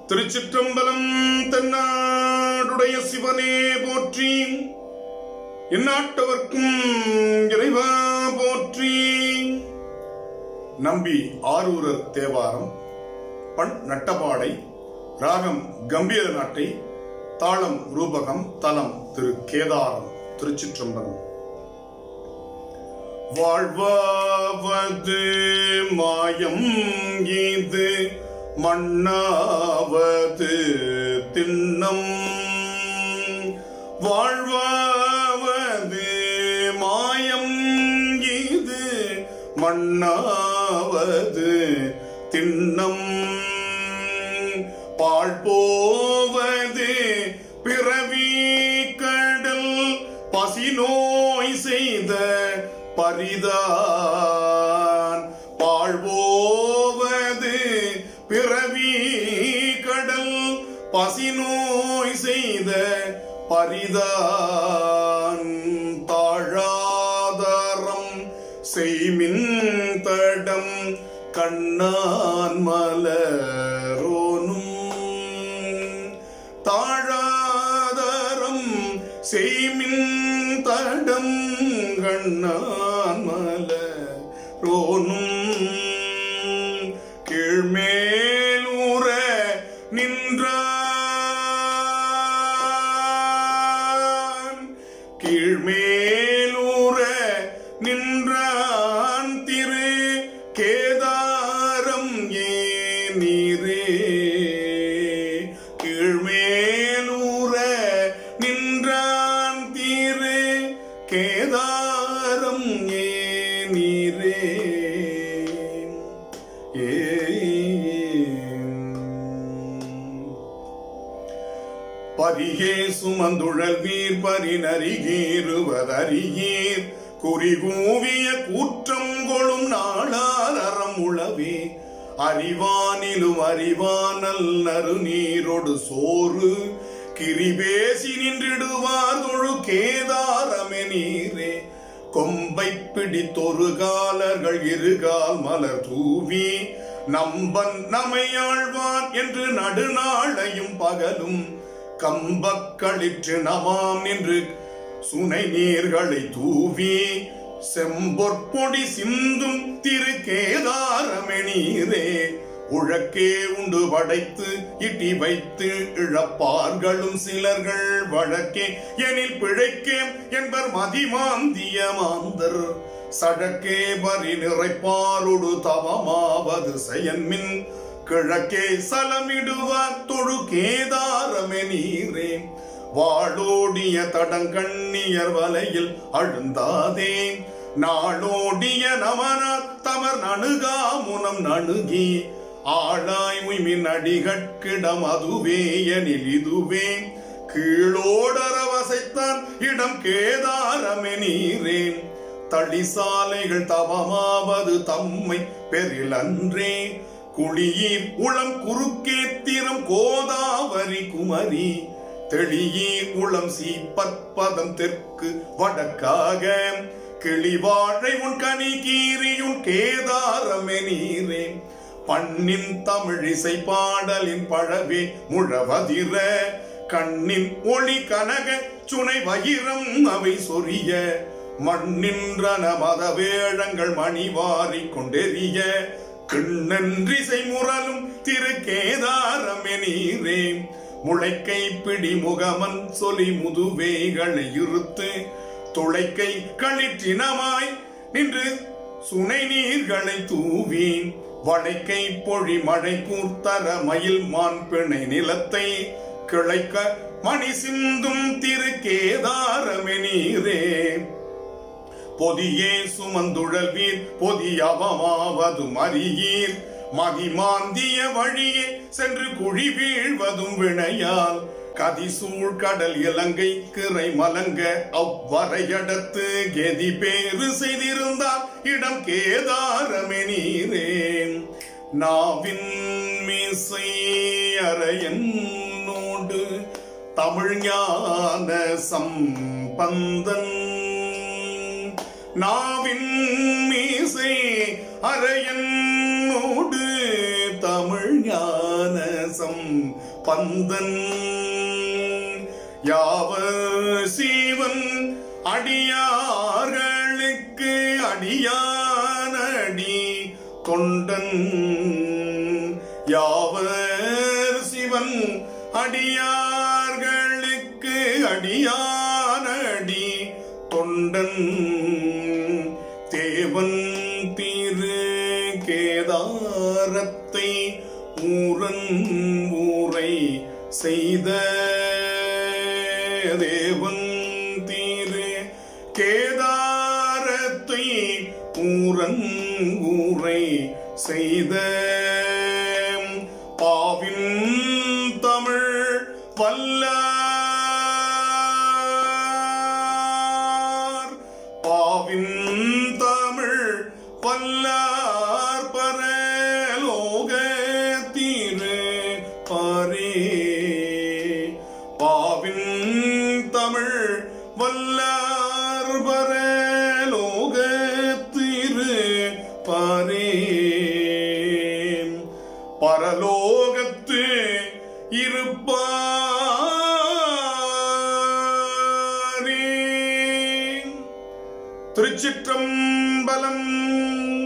திருச்சிற்றம்பலம் தென்னாடுடைய சிவனே போற்றி எந்நாட்டவர்க்கும் இறைவா போற்றி நம்பி ஆரூரர் தேவாரம் பண் நட்டபாடை ராகம் கம்பீர நாட்டை தாளம் ரூபகம் தலம் திரு கேதாரம் திருச்சிற்றம்பலம் வாழ்வாவது மாயம் இது மண்ணாவது திண்ணம் வாழ்வாவது மாயம் இது மண்ணாவது திண்ணம் பாழ் போவது பிறவி கடல் பசிநோய் செய்த பரிதான் பாழ்வோவது பிறவி கடல் பசிநோய் செய்த பரிதான் தாழாதாரம் செய்மின் தடம் கண்ணான் மலரோனும் தாழாதாரம் செய்மின் தடம் கண்ணான் மலரோனும் கீழ்மேலூர நின்றான் கீழ்மேலூர நின்றான் திரு கேதாரம் ஏ நீரே கீழ்மேலூர நின்றான் திரு கேதாரம் ஏ நீரே பரிகே சுமந்துழல் வீர் பரிநறிகீருவதறியீர் குறிகூவிய கூற்றம் கொளும் நாளார் அறம் உளவே அறிவானிலும் அறிவானல் நறு நீரொடு சோறு கிரிபேசி நின்றிடுவார் தொழு கேதாரமே நீரே கொம்பை பிடித்தொரு காலர்கள் இருகால் மலர் தூவி நம்பன் நமையாழ்வான் என்று நடுநாளையும் பகலும் கம்பக்களிற்று நமாம் நின்று சுனை நீர்களை தூவி செம்பொற்பொடி சிந்தும் திரு கேதாரமெனீரே உழக்கே உண்டு படைத்து இட்டி வைத்து இழப்பார்களும் சிலர்கள் வழக்கே எனில் பிழைக்கேம் என்பர் மதிமாந்திய மாந்தர் சடக்கே பரி நிறைப்பாருடு தவமாவது செயன்மின் கிழக்கே சலமிடுவார் தொழு கேதாரமே நீரே வாழோடிய தடங்கண்ணியர் வலையில் அழுந்தாதே நாளோடிய நமனார் தமர் நணுகா முனம் நணுகி ஆளாய் உய்மின் அடிகட்கிடம் அதுவே எனில் இதுவே கீழோடரவசைத்தான் இடம் கேதாரமே நீரே தளிசாலைகள் தவமாவது தம்மை பெரிலன்றே குளியீர் உளம் குறுக்கேத்திரம் கோதாவரி குமரி தெளியீர் உளம் சீப்பற்பதம் தெற்கு வடக்காக கிளிவாழை உன் கனி கீரியுன் கேதாரமே நீரே பண்ணின் தமிழிசை பாடலின் பழவே முழவதிர கண்ணின் ஒளி கனக சுனை வயிரம் அவை சொரிய மண்ணின்றன மத வேழங்கள் மணிவாரி கொண்டெறிய கிண்ணன்றிசை முரலும் திரு கேதாரமே நீரே முளைக்கை பிடி முகமன் சொலி முதுவேகளை இருத்து துளைக்கை களிற்றினமாய் நின்று சுனை நீர்களை தூவி வளைக்கை பொழி மழை கூர்த்தர மயில் மான் பிணை நிலத்தை கிளைக்க மணி சிந்தும் திரு கேதாரமே நீரே பொதியே சுமந்துழல் வீர் பொதியவமாவதும் அறியீர் மதிமாந்திய வழியே சென்று குழி வீழ்வதும் வினையால் கதிசூழ் கடல் இலங்கை கிரை மலங்க அவ்வரையடத்து கெதி பேறு செய்திருந்தால் இடம் கேதாரமே நீரே நாவின் மீசை அறையனோடு தமிழ் ஞான சம்பந்தன் நாவின் மீசை அரையனோடு தமிழ் ஞான சம்பந்தன் பந்தன் யாவர் சீவன் அடியார்களுக்கு அடியானடி தொண்டன் யாவர் சிவன் அடியார்களுக்கு அடியானடி தொண்டன் தேவன் திரு கேதாரத்தை ஊரன் ஊரை செய்த தேவன் திரு கேதாரத்தை ஊரன் ஊரை செய்த பாவின் தமிழ் வல்லார் பாவின் தமிழ் வல்லார் பரலோக தீரு பாரே பாவின் தமிழ் வல்லார் பரலோக திரு பாரே பரலோகத்து இருப்பாரே திருச்சிற்றம்பலம்